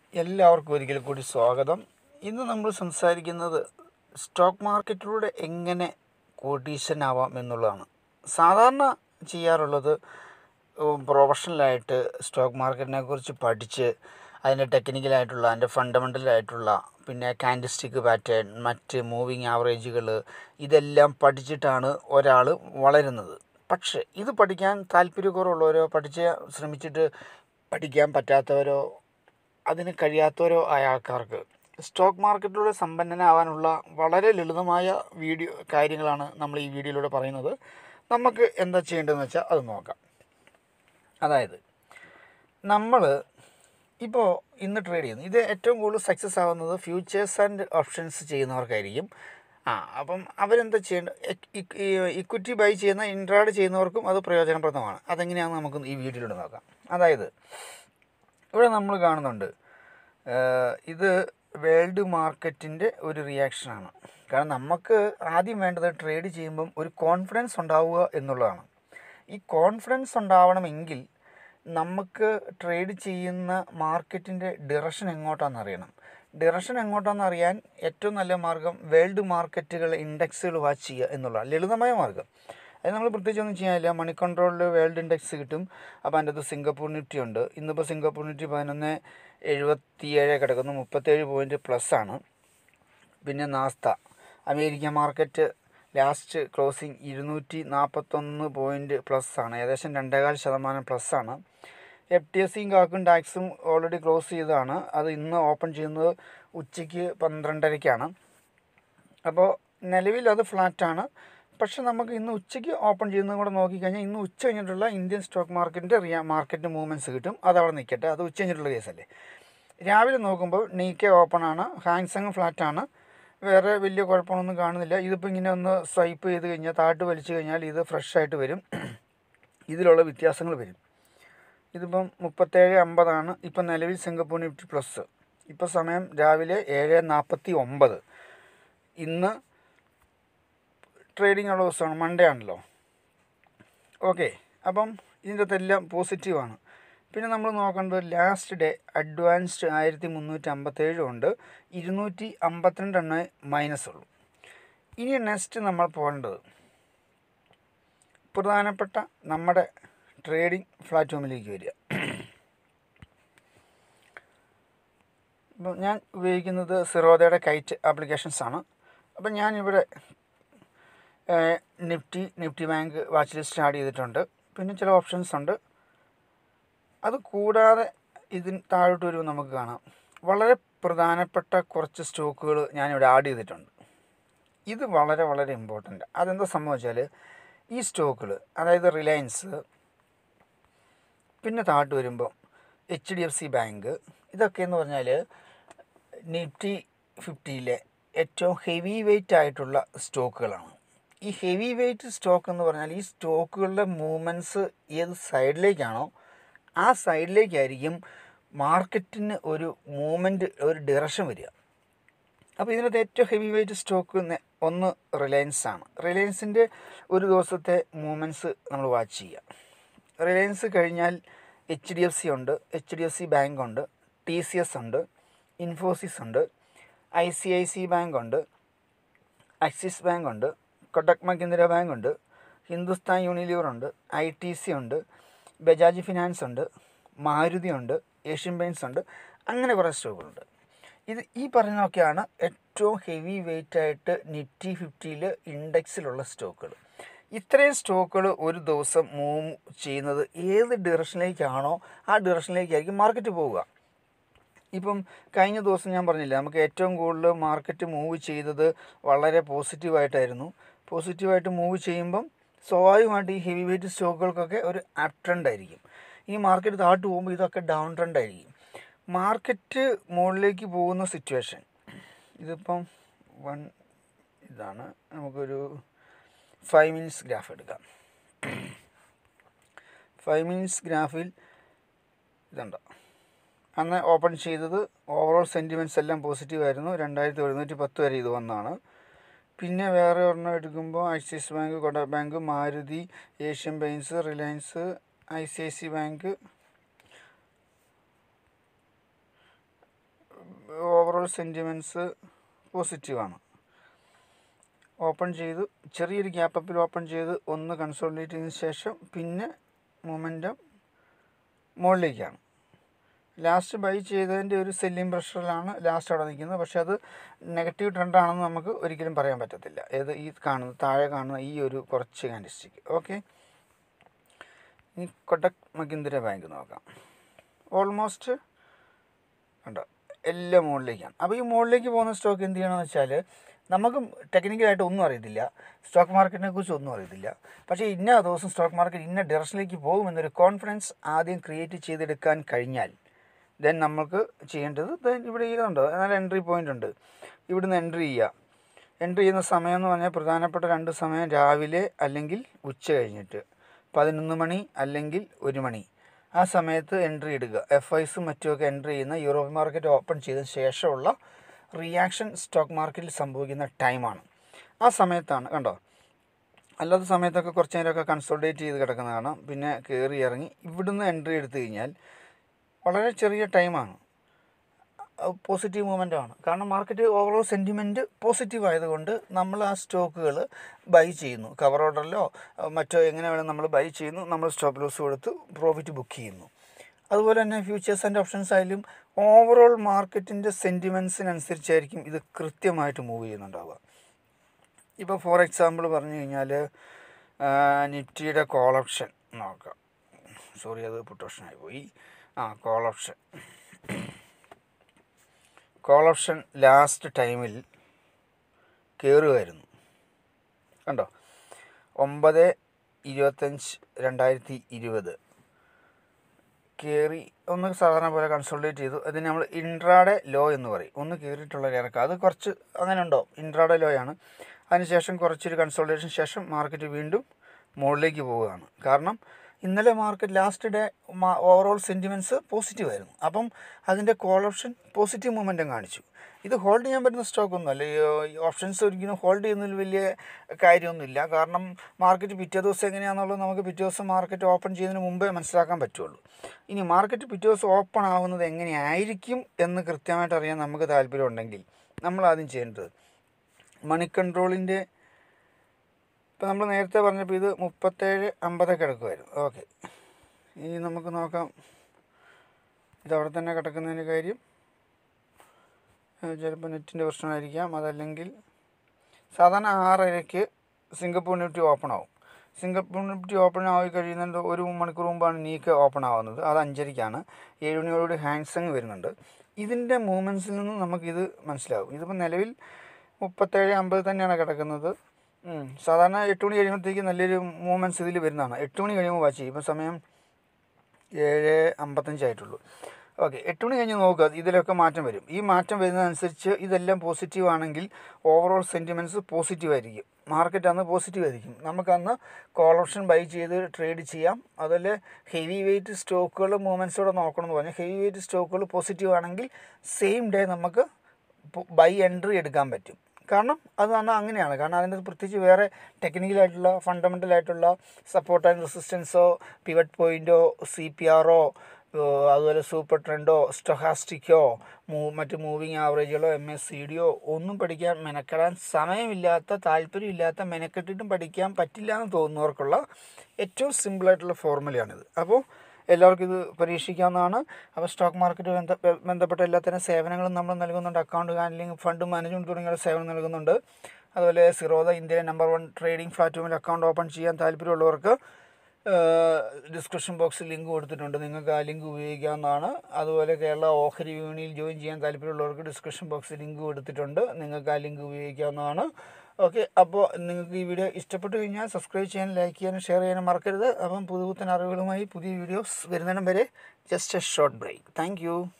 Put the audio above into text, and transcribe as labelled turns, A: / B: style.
A: എല്ലാവർക്കും ഒരിക്കൽ കൂടി സ്വാഗതം ഇന്ന് നമ്മൾ സംസാരിക്കുന്നത് സ്റ്റോക്ക് മാർക്കറ്റിലൂടെ എങ്ങനെ കോടീശ്വരനാവാം എന്നുള്ളതാണ് സാധാരണ ചെയ്യാറുള്ളത് ഉം, പ്രൊഫഷണലായിട്ട് സ്റ്റോക്ക് മാർക്കറ്റിനെ കുറിച്ച് പഠിച്ച് അതിൻ്റെ ടെക്നിക്കലായിട്ടുള്ള അതിൻ്റെ ഫണ്ടമെൻ്റലായിട്ടുള്ള പിന്നെ കാൻഡിസ്റ്റിക് പാറ്റേൺ മറ്റ് മൂവിങ് ആവറേജുകൾ ഇതെല്ലാം പഠിച്ചിട്ടാണ് ഒരാൾ വളരുന്നത് പക്ഷേ ഇത് പഠിക്കാൻ താല്പര്യക്കുറവുള്ളവരോ പഠിച്ച് ശ്രമിച്ചിട്ട് പഠിക്കാൻ പറ്റാത്തവരോ അതിന് കഴിയാത്തവരോ ആയ ആൾക്കാർക്ക് സ്റ്റോക്ക് മാർക്കറ്റിലൂടെ സമ്പന്നനാവാനുള്ള വളരെ ലളിതമായ വീഡിയോ കാര്യങ്ങളാണ് നമ്മൾ ഈ വീഡിയോയിലൂടെ പറയുന്നത് നമുക്ക് എന്താ ചെയ്യേണ്ടതെന്ന് വെച്ചാൽ അത് നോക്കാം അതായത് നമ്മൾ ഇപ്പോൾ ഇന്ന് ട്രേഡ് ചെയ്യുന്നു ഇത് ഏറ്റവും കൂടുതൽ സക്സസ് ആവുന്നത് ഫ്യൂച്ചേഴ്സ് ആൻഡ് ഓപ്ഷൻസ് ചെയ്യുന്നവർക്കായിരിക്കും ആ അപ്പം അവരെന്താ ചെയ്യേണ്ട ഇക്വിറ്റി ബൈ ചെയ്യുന്ന ഇൻട്രാഡ് ചെയ്യുന്നവർക്കും അത് പ്രയോജനപ്രദമാണ് അതെങ്ങനെയാണെന്ന് നമുക്ക് ഈ വീഡിയോയിലൂടെ നോക്കാം അതായത് ഇവിടെ നമ്മൾ കാണുന്നുണ്ട് ഏഹ് ഇത് വേൾഡ് മാർക്കറ്റിൻ്റെ ഒരു റിയാക്ഷനാണ് കാരണം നമുക്ക് ആദ്യം വേണ്ടത് ട്രേഡ് ചെയ്യുമ്പം ഒരു കോൺഫിഡൻസ് ഉണ്ടാവുക എന്നുള്ളതാണ് ഈ കോൺഫിഡൻസ് ഉണ്ടാവണമെങ്കിൽ നമുക്ക് ട്രേഡ് ചെയ്യുന്ന മാർക്കറ്റിൻ്റെ ഡിറക്ഷൻ എങ്ങോട്ടാണെന്ന് അറിയണം ഡിറക്ഷൻ എങ്ങോട്ടാണെന്ന് അറിയാൻ ഏറ്റവും നല്ല മാർഗം വേൾഡ് മാർക്കറ്റുകൾ ഇൻഡെക്സുകൾ വാച്ച് ചെയ്യുക എന്നുള്ളതാണ് ലളിതമായ മാർഗം അത് നമ്മൾ പ്രത്യേകിച്ച് ഒന്നും ചെയ്യാനില്ല മണി കൺട്രോളിൽ വേൾഡ് ഇൻഡെക്സ് കിട്ടും അപ്പോൾ അതിൻ്റെ അകത്ത് സിംഗപ്പൂർ നിഫ്റ്റി ഉണ്ട് ഇന്നിപ്പോൾ സിംഗപ്പൂർ നിഫ്റ്റി പതിനൊന്ന് എഴുപത്തിയേഴ് കിടക്കുന്നു മുപ്പത്തേഴ് പോയിൻറ്റ് പ്ലസ് ആണ് പിന്നെ നാസ്ത അമേരിക്ക മാർക്കറ്റ് ലാസ്റ്റ് ക്ലോസിങ് ഇരുന്നൂറ്റി നാൽപ്പത്തൊന്ന് പോയിൻറ്റ് പ്ലസ് ആണ് ഏകദേശം രണ്ടേകാൽ ശതമാനം പ്ലസ് ആണ് എഫ് ടി എസ് സിയും കാക്കും ടാക്സും ഓൾറെഡി ക്ലോസ് ചെയ്തതാണ് അത് ഇന്ന് ഓപ്പൺ ചെയ്യുന്നത് ഉച്ചയ്ക്ക് പന്ത്രണ്ടരയ്ക്കാണ് അപ്പോൾ നിലവിൽ അത് ഫ്ലാറ്റാണ് പക്ഷെ നമുക്ക് ഇന്ന് ഉച്ചയ്ക്ക് ഓപ്പൺ ചെയ്യുന്നതും കൂടെ നോക്കിക്കഴിഞ്ഞാൽ ഇന്ന് ഉച്ച കഴിഞ്ഞിട്ടുള്ള ഇന്ത്യൻ സ്റ്റോക്ക് മാർക്കറ്റിൻ്റെ റിയാ മാർക്കറ്റ് മൂവ്മെൻറ്റ്സ് കിട്ടും അതവിടെ നിൽക്കട്ടെ അത് ഉച്ച കഴിഞ്ഞിട്ടുള്ള കേസല്ലേ രാവിലെ നോക്കുമ്പോൾ നീക്കെ ഓപ്പൺ ആണ് ഹാങ്സങ് ഫ്ലാറ്റ് ആണ് വേറെ വലിയ കുഴപ്പമൊന്നും കാണുന്നില്ല ഇതിപ്പോൾ ഇങ്ങനെ ഒന്ന് സ്വൈപ്പ് ചെയ്ത് കഴിഞ്ഞാൽ താട്ട് വലിച്ചു കഴിഞ്ഞാൽ ഇത് ഫ്രഷ് ആയിട്ട് വരും ഇതിലുള്ള വ്യത്യാസങ്ങൾ വരും ഇതിപ്പം മുപ്പത്തേഴ് അമ്പതാണ് ഇപ്പം നിലവിൽ സിംഗപ്പൂർ നിഫ്റ്റി പ്ലസ് ഇപ്പോൾ സമയം രാവിലെ ഏഴ് നാൽപ്പത്തി ഒമ്പത് ഇന്ന് ട്രേഡിംഗ് ഉള്ള ദിവസമാണ് മൺഡേ ആണല്ലോ ഓക്കെ അപ്പം ഇതിൻ്റെ അകത്തെല്ലാം പോസിറ്റീവാണ് പിന്നെ നമ്മൾ നോക്കേണ്ടത് ലാസ്റ്റ് ഡേ അഡ്വാൻസ്ഡ് ആയിരത്തി മുന്നൂറ്റി അമ്പത്തേഴും ഉണ്ട് ഇരുന്നൂറ്റി അമ്പത്തിരണ്ട് എണ്ണ മൈനസ് ഉള്ളൂ ഇനി നെക്സ്റ്റ് നമ്മൾ പോകേണ്ടത് പ്രധാനപ്പെട്ട നമ്മുടെ ട്രേഡിംഗ് പ്ലാറ്റ്ഫോമിലേക്ക് വരിക ഇപ്പോൾ ഞാൻ ഉപയോഗിക്കുന്നത് സിറോദയുടെ കൈറ്റ് ആപ്ലിക്കേഷൻസ് ആണ് അപ്പം ഞാനിവിടെ ഏഹ്, Nifty Nifty bank watch list add ചെയ്തിട്ടുണ്ട് പിന്നെ ചില ഓപ്ഷൻസ് ഉണ്ട് അത് കൂടാതെ ഇതിന് താഴോട്ട് വരുമ്പോൾ നമുക്ക് കാണാം വളരെ പ്രധാനപ്പെട്ട കുറച്ച് സ്റ്റോക്കുകൾ ഞാനിവിടെ ആഡ് ചെയ്തിട്ടുണ്ട് ഇത് വളരെ വളരെ ഇമ്പോർട്ടൻ്റ് അതെന്താ സംഭവിച്ചാൽ ഈ സ്റ്റോക്കുകൾ അതായത് റിലയൻസ് പിന്നെ താഴോട്ട് വരുമ്പോൾ H D F C bank ഇതൊക്കെ എന്ന് പറഞ്ഞാൽ നിഫ്റ്റി ഫിഫ്റ്റിയിലെ ഏറ്റവും ഹെവി വെയിറ്റ് ആയിട്ടുള്ള സ്റ്റോക്കുകളാണ് ഈ ഹെവി വെയിറ്റ് സ്റ്റോക്ക് എന്ന് പറഞ്ഞാൽ ഈ സ്റ്റോക്കുകളുടെ മൂവ്മെൻറ്റ്സ് ഏത് സൈഡിലേക്കാണോ ആ സൈഡിലേക്കായിരിക്കും മാർക്കറ്റിന് ഒരു മൂവ്മെൻറ്റ് ഒരു ഡിറക്ഷൻ വരിക അപ്പോൾ ഇതിനകത്ത് ഏറ്റവും ഹെവി വെയിറ്റ് സ്റ്റോക്ക് നെ- ഒന്ന് റിലയൻസ് ആണ് റിലയൻസിൻ്റെ ഒരു ദിവസത്തെ മൂവ്മെൻറ്റ്സ് നമ്മൾ വാച്ച് ചെയ്യുക റിലയൻസ് കഴിഞ്ഞാൽ എച്ച് ഡി എഫ് സി ഉണ്ട് H D F C bank ഉണ്ട് ടി സി എസ് ഉണ്ട് ഇൻഫോസിസ് ഉണ്ട് I C I C bank ഉണ്ട് ആക്സിസ് ബാങ്ക് ഉണ്ട് കൊട്ടക് മഹീന്ദ്ര ബാങ്ക് ഉണ്ട് ഹിന്ദുസ്ഥാൻ യൂണിലിവർ ഉണ്ട് ഐ ടി സി ഉണ്ട് ബജാജ് ഫിനാൻസ് ഉണ്ട് മാരുതി ഉണ്ട് ഏഷ്യൻ പെയിൻസ് ഉണ്ട് അങ്ങനെ കുറേ സ്റ്റോക്കുകളുണ്ട് ഇത് ഈ പറഞ്ഞതൊക്കെയാണ് ഏറ്റവും ഹെവി വെയിറ്റ് ആയിട്ട് നിഫ്റ്റി ഫിഫ്റ്റിയിൽ ഇൻഡെക്സിലുള്ള സ്റ്റോക്കുകൾ ഇത്രയും സ്റ്റോക്കുകൾ ഒരു ദിവസം മൂവ് ചെയ്യുന്നത് ഏത് ഡിറക്ഷനിലേക്കാണോ ആ ഡിറക്ഷനിലേക്കായിരിക്കും മാർക്കറ്റ് പോവുക ഇപ്പം കഴിഞ്ഞ ദിവസം ഞാൻ പറഞ്ഞില്ലേ നമുക്ക് ഏറ്റവും കൂടുതൽ മാർക്കറ്റ് മൂവ് ചെയ്തത് വളരെ പോസിറ്റീവായിട്ടായിരുന്നു പോസിറ്റീവായിട്ട് മൂവ് ചെയ്യുമ്പം സ്വാഭാവികമായിട്ട് ഈ ഹെവി വെയിറ്റ് സ്റ്റോക്കുകൾക്കൊക്കെ ഒരു അപ് ട്രെൻഡ് ആയിരിക്കും ഈ മാർക്കറ്റ് താഴ്ത്തു പോകുമ്പോൾ ഇതൊക്കെ ഡൗൺ ട്രെൻഡ് ആയിരിക്കും മാർക്കറ്റ് മുകളിലേക്ക് പോകുന്ന സിറ്റുവേഷൻ ഇതിപ്പം വൺ ഇതാണ് നമുക്കൊരു ഫൈവ് മിനിറ്റ്സ് ഗ്രാഫ് എടുക്കാം ഫൈവ് മിനിറ്റ്സ് ഗ്രാഫിൽ ഇതുണ്ടോ അന്ന് ഓപ്പൺ ചെയ്തത് ഓവറോൾ സെൻറ്റിമെൻറ്റ്സ് എല്ലാം പോസിറ്റീവ് ആയിരുന്നു രണ്ടായിരത്തി ഒരുന്നൂറ്റി പത്ത് വരെ ഇത് വന്നതാണ് പിന്നെ വേറെ ഒരെണ്ണം എടുക്കുമ്പോൾ Axis bank Kotak bank Maruti Asian paints Reliance I C I C bank overall sentiments പോസിറ്റീവാണ് ഓപ്പൺ ചെയ്തു ചെറിയൊരു ഗ്യാപ്പ് അപ്പിൽ ഓപ്പൺ ചെയ്ത് ഒന്ന് കൺസോളിഡേറ്റ് ചെയ്തതിന് ശേഷം പിന്നെ മൊമെൻറ്റം മുകളിലേക്കാണ് ലാസ്റ്റ് ബൈ ചെയ്തതിൻ്റെ ഒരു സെല്ലിംഗ് പ്രഷറിലാണ് ലാസ്റ്റ് അവിടെ നിൽക്കുന്നത് പക്ഷേ അത് നെഗറ്റീവ് ട്രെൻഡാണെന്ന് നമുക്ക് ഒരിക്കലും പറയാൻ പറ്റത്തില്ല ഏത് ഈ കാണുന്ന താഴെ കാണുന്ന ഈ ഒരു കുറച്ച് കാൻഡിസ്റ്റിക്ക് ഓക്കെ ഇനി കൊട്ടക് മഹിന്ദ്ര ബാങ്ക് നോക്കാം ഓൾമോസ്റ്റ് കണ്ടോ എല്ലാം മുകളിലേക്കാണ് അപ്പോൾ ഈ മുകളിലേക്ക് പോകുന്ന സ്റ്റോക്ക് എന്ത് ചെയ്യണമെന്ന് വെച്ചാൽ നമുക്ക് ടെക്നിക്കലായിട്ട് ഒന്നും അറിയത്തില്ല സ്റ്റോക്ക് മാർക്കറ്റിനെ കുറിച്ച് ഒന്നും അറിയത്തില്ല പക്ഷേ ഇന്ന ദിവസം സ്റ്റോക്ക് മാർക്കറ്റ് ഇന്ന ഡയറക്ഷനിലേക്ക് പോകുമെന്നൊരു കോൺഫിഡൻസ് ആദ്യം ക്രിയേറ്റ് ചെയ്തെടുക്കാൻ കഴിഞ്ഞാൽ ദെൻ നമുക്ക് ചെയ്യേണ്ടത് ദെൻ ഇവിടെ ഇതുണ്ട് നല്ല എൻട്രി പോയിൻ്റ് ഉണ്ട് ഇവിടുന്ന് എൻട്രി ചെയ്യുക എൻട്രി ചെയ്യുന്ന സമയം എന്ന് പറഞ്ഞാൽ പ്രധാനപ്പെട്ട രണ്ട് സമയം രാവിലെ അല്ലെങ്കിൽ ഉച്ച കഴിഞ്ഞിട്ട് പതിനൊന്ന് മണി അല്ലെങ്കിൽ ഒരു മണി ആ സമയത്ത് എൻട്രി ഇടുക എഫ് ഐസും മറ്റുമൊക്കെ എൻട്രി ചെയ്യുന്ന യൂറോപ്യൻ മാർക്കറ്റ് ഓപ്പൺ ചെയ്തതിന് ശേഷമുള്ള റിയാക്ഷൻ സ്റ്റോക്ക് മാർക്കറ്റിൽ സംഭവിക്കുന്ന ടൈമാണ് ആ സമയത്താണ് കണ്ടോ അല്ലാത്ത സമയത്തൊക്കെ കുറച്ച് നേരമൊക്കെ കൺസോൾട്ടേറ്റ് ചെയ്ത് കിടക്കുന്ന കാണാം പിന്നെ കയറി ഇറങ്ങി ഇവിടുന്ന് എൻട്രി എടുത്തു കഴിഞ്ഞാൽ വളരെ ചെറിയ ടൈമാണ് പോസിറ്റീവ് മൂവ്മെൻ്റ് ആണ് കാരണം മാർക്കറ്റ് ഓവറോൾ സെൻറ്റിമെൻറ്റ് പോസിറ്റീവ് ആയതുകൊണ്ട് നമ്മൾ ആ സ്റ്റോക്കുകൾ ബൈ ചെയ്യുന്നു കവർ ഓർഡറിലോ മറ്റോ എങ്ങനെ വേണം നമ്മൾ ബൈ ചെയ്യുന്നു നമ്മൾ സ്റ്റോപ്പ് ലോസ് കൊടുത്ത് പ്രോഫിറ്റ് ബുക്ക് ചെയ്യുന്നു അതുപോലെ തന്നെ ഫ്യൂച്ചേഴ്സ് ആൻഡ് ഓപ്ഷൻസ് ആയാലും ഓവറോൾ മാർക്കറ്റിൻ്റെ സെൻറ്റിമെൻറ്റ്സിനനുസരിച്ചായിരിക്കും ഇത് കൃത്യമായിട്ട് മൂവ് ചെയ്യുന്നുണ്ടാവുക ഇപ്പോൾ ഫോർ എക്സാമ്പിൾ പറഞ്ഞു കഴിഞ്ഞാൽ നിഫ്റ്റിയുടെ കോൾ ഓപ്ഷൻ നോക്കാം സോറി അത് പുട്ട് ഓപ്ഷനായി പോയി ആ call option call option last ടൈമിൽ കയറുമായിരുന്നു കണ്ടോ ഒമ്പത് ഇരുപത്തഞ്ച് രണ്ടായിരത്തി ഇരുപത് കയറി ഒന്ന് സാധാരണ പോലെ കൺസോൾട്ടേറ്റ് ചെയ്തു അതിന് നമ്മൾ ഇൻട്രാഡെ ലോ എന്ന് പറയും ഒന്ന് കയറിയിട്ടുള്ള ഒരു ഇറക്കം അത് കുറച്ച് അങ്ങനെ ഉണ്ടോ ഇൻട്രാഡെ ലോ ആണ് അതിനുശേഷം കുറച്ചൊരു കൺസോൾട്ടേഷൻ ശേഷം മാർക്കറ്റ് വീണ്ടും മുകളിലേക്ക് പോവുകയാണ് കാരണം ഇന്നലെ market last day overall sentiments positive ആയിരുന്നു അപ്പം അതിൻ്റെ കോൾ ഓപ്ഷൻ പോസിറ്റീവ് മൊമെൻറ്റം കാണിച്ചു ഇത് ഹോൾഡ് ചെയ്യാൻ പറ്റുന്ന സ്റ്റോക്ക് ഒന്നുമല്ല ഈ ഓപ്ഷൻസ് ഒരിക്കലും ഹോൾഡ് ചെയ്യുന്നതിൽ വലിയ കാര്യമൊന്നുമില്ല കാരണം മാർക്കറ്റ് പിറ്റേ ദിവസം എങ്ങനെയാണെന്നുള്ളത് നമുക്ക് പിറ്റേ ദിവസം മാർക്കറ്റ് ഓപ്പൺ ചെയ്യുന്നതിന് മുമ്പേ മനസ്സിലാക്കാൻ പറ്റുള്ളൂ ഇനി മാർക്കറ്റ് പിറ്റേ ദിവസം ഓപ്പൺ ആവുന്നത് എങ്ങനെയായിരിക്കും എന്ന് കൃത്യമായിട്ട് അറിയാൻ നമുക്ക് താല്പര്യമുണ്ടെങ്കിൽ നമ്മൾ ആദ്യം ചെയ്യേണ്ടത് മണി കൺട്രോളിൻ്റെ ഇപ്പോൾ നമ്മൾ നേരത്തെ പറഞ്ഞപ്പോൾ ഇത് മുപ്പത്തേഴ് അമ്പതൊക്കെ കിടക്കുമായിരുന്നു ഓക്കെ ഇനി നമുക്ക് നോക്കാം ഇത് അവിടെ തന്നെ കിടക്കുന്നതിന് കാര്യം ചിലപ്പോൾ നെറ്റിൻ്റെ പ്രശ്നമായിരിക്കാം അതല്ലെങ്കിൽ സാധാരണ ആറരയ്ക്ക് സിംഗപ്പൂർ നിഫ്റ്റി ഓപ്പൺ ആവും സിംഗപ്പൂർ നിഫ്റ്റി ഓപ്പൺ ആയി കഴിയുന്നതിൻ്റെ ഒരു മണിക്കൂർ മുമ്പാണ് നീക്ക് ഓപ്പൺ ആവുന്നത് അത് അഞ്ചരയ്ക്കാണ് ഏഴ് മണിയോടുകൂടി ഹാൻഡ്സങ് വരുന്നുണ്ട് ഇതിൻ്റെ മൂവ്മെൻറ്റ്സിൽ നിന്ന് നമുക്കിത് മനസ്സിലാവും ഇതിപ്പോൾ നിലവിൽ മുപ്പത്തേഴ് അമ്പത് തന്നെയാണ് കിടക്കുന്നത് സാധാരണ എട്ട് മണി കഴിയുമ്പോഴത്തേക്ക് നല്ലൊരു മൂവ്മെൻറ്റ്സ് ഇതിൽ വരുന്നതാണ് എട്ട് മണി കഴിയുമ്പോൾ വാച്ച് ചെയ്യും ഇപ്പോൾ സമയം ഏഴ് അമ്പത്തഞ്ചായിട്ടുള്ളൂ ഓക്കെ എട്ട് മണി കഴിഞ്ഞ് നോക്കുക ഇതിലൊക്കെ മാറ്റം വരും ഈ മാറ്റം വരുന്നതനുസരിച്ച് ഇതെല്ലാം പോസിറ്റീവ് ആണെങ്കിൽ ഓവറോൾ സെൻറ്റിമെൻറ്റ്സ് പോസിറ്റീവ് ആയിരിക്കും മാർക്കറ്റ് അന്ന് പോസിറ്റീവ് ആയിരിക്കും നമുക്കന്ന് കോൾ ഓപ്ഷൻ ബൈ ചെയ്ത് ട്രേഡ് ചെയ്യാം അതുപോലെ ഹെവി വെയിറ്റ് സ്റ്റോക്കുകൾ മൂവ്മെൻറ്റ്സോടെ നോക്കണമെന്ന് പറഞ്ഞു ഹെവി വെയിറ്റ് സ്റ്റോക്കുകൾ പോസിറ്റീവ് ആണെങ്കിൽ സെയിം ഡേ നമുക്ക് ബൈ എൻട്രി എടുക്കാൻ പറ്റും കാരണം അത് പറഞ്ഞാൽ അങ്ങനെയാണ് കാരണം അതിൻ്റെ പ്രത്യേകിച്ച് വേറെ ടെക്നിക്കലായിട്ടുള്ള ഫണ്ടമെൻ്റൽ ആയിട്ടുള്ള സപ്പോർട്ട് ആൻഡ് റെസിസ്റ്റൻസോ പിവറ്റ് പോയിൻറ്റോ സി പി ആറോ അതുപോലെ സൂപ്പർ ട്രെൻഡോ സ്റ്റൊഹാസ്റ്റിക്കോ മൂ മറ്റ് മൂവിങ് ആവറേജുകളോ എം എസ് സി ഡിയോ ഒന്നും പഠിക്കാൻ മെനക്കെടാൻ സമയമില്ലാത്ത താല്പര്യമില്ലാത്ത മെനക്കെട്ടിട്ടും പഠിക്കാൻ പറ്റില്ല എന്ന് തോന്നുന്നവർക്കുള്ള ഏറ്റവും സിമ്പിളായിട്ടുള്ള ഫോർമുലയാണിത് അപ്പോൾ എല്ലാവർക്കും ഇത് പരീക്ഷിക്കാവുന്നതാണ് അപ്പോൾ സ്റ്റോക്ക് മാർക്കറ്റ് ബന്ധ ബന്ധപ്പെട്ട എല്ലാത്തരം സേവനങ്ങളും നമ്മൾ നൽകുന്നുണ്ട് അക്കൗണ്ട് ഹാൻഡ്ലിംഗ് ഫണ്ട് മാനേജ്മെൻറ്റ് തുടങ്ങിയ സേവനം നൽകുന്നുണ്ട് അതുപോലെ സിറോദ ഇന്ത്യയിലെ നമ്പർ വൺ ട്രേഡിംഗ് പ്ലാറ്റ്ഫോമിൽ അക്കൗണ്ട് ഓപ്പൺ ചെയ്യാൻ താല്പര്യമുള്ളവർക്ക് ഡിസ്ക്രിപ്ഷൻ ബോക്സിൽ ലിങ്ക് കൊടുത്തിട്ടുണ്ട് നിങ്ങൾക്ക് ആ ലിങ്ക് ഉപയോഗിക്കാവുന്നതാണ് അതുപോലെ കേരള ഓഹരി വിപണിയിൽ ജോയിൻ ചെയ്യാൻ താല്പര്യമുള്ളവർക്ക് ഡിസ്ക്രിപ്ഷൻ ബോക്സിൽ ലിങ്ക് കൊടുത്തിട്ടുണ്ട് നിങ്ങൾക്ക് ആ ലിങ്ക് ഉപയോഗിക്കാവുന്നതാണ് ഓക്കെ അപ്പോൾ നിങ്ങൾക്ക് ഈ വീഡിയോ ഇഷ്ടപ്പെട്ടു കഴിഞ്ഞാൽ സബ്സ്ക്രൈബ് ചെയ്യാനും ലൈക്ക് ചെയ്യാനും ഷെയർ ചെയ്യാനും മറക്കരുത് അപ്പം പുതുപുത്തൻ അറിവുകളുമായി പുതിയ വീഡിയോസ് വരുന്നിടം വരെ just a short break thank